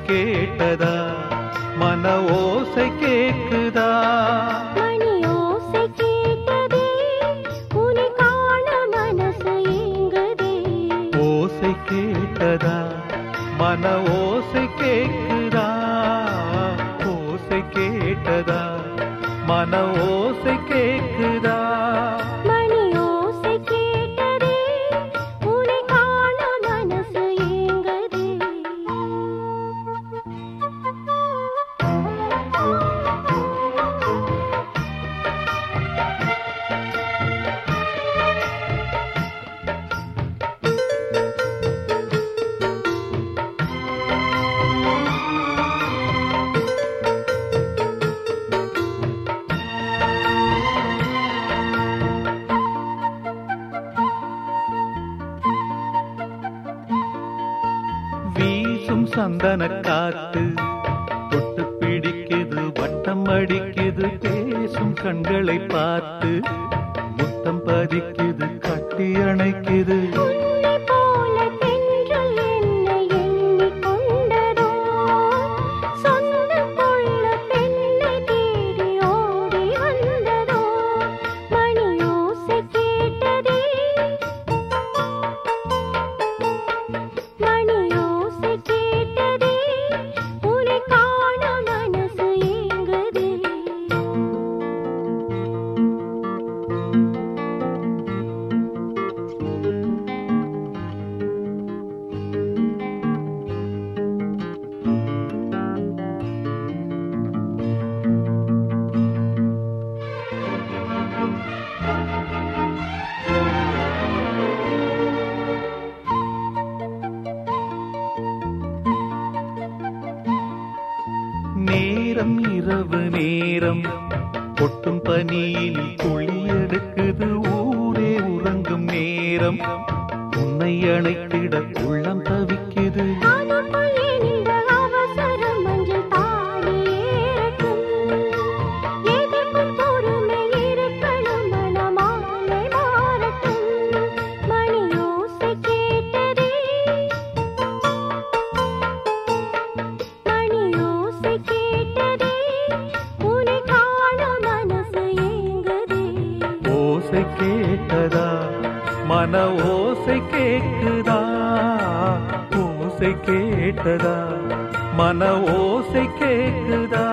கேட்டதா மன ஓசை கேக்குதா மணி ஓசை கேட்டதே உன்னை காண மனசு ஏங்குதே ஓசை கேட்டதா மன ஓசை கேக்குதா ஓசை கேட்டதா மன ஓசை கேக்குதா மணி ஓசை கேட்டதே உன்னை காண மனசு ஏங்குதே வீசும் சந்தன காத்து தொட்டு பிடிக்குது வட்டம் அடிக்குது பேசும் கண்களை பார்த்து முத்தம் பதிக்குது கட்டி அணைக்குது உன்னை போல தென்றல் என்னை எண்ணிக் கொண்டதோ சொந்தம் கொள்ள பெண்ணை தேடி ஓடி வந்ததோ மணி ஓசை கேட்டதே மணி ஓசை கேட்டதே உன்னை காண மனசு ஏங்குதே நேரம் இரவு நேரம் கொட்டும் பனியில் குளியெடுக்குது ஊரே உறங்கும் நேரம் உன்னை அணைத்திட உள்ளம் தவிக்குது அதுக்குள்ளே நின்ற அவசரம் மஞ்சள் தாடி ஏறட்டும். எதற்கும் பொறுமை இருக்கணும் மனமாலை மாறட்டும். மணி ஓசை கேட்டதே மணி ஓசை கேட்டதே உன்னை காண மனசு ஏங்குதே ஓசை கேட்டதா மன ஓசை கேக்குதா ஓசை கேட்டதா மன ஓசை கேக்குதா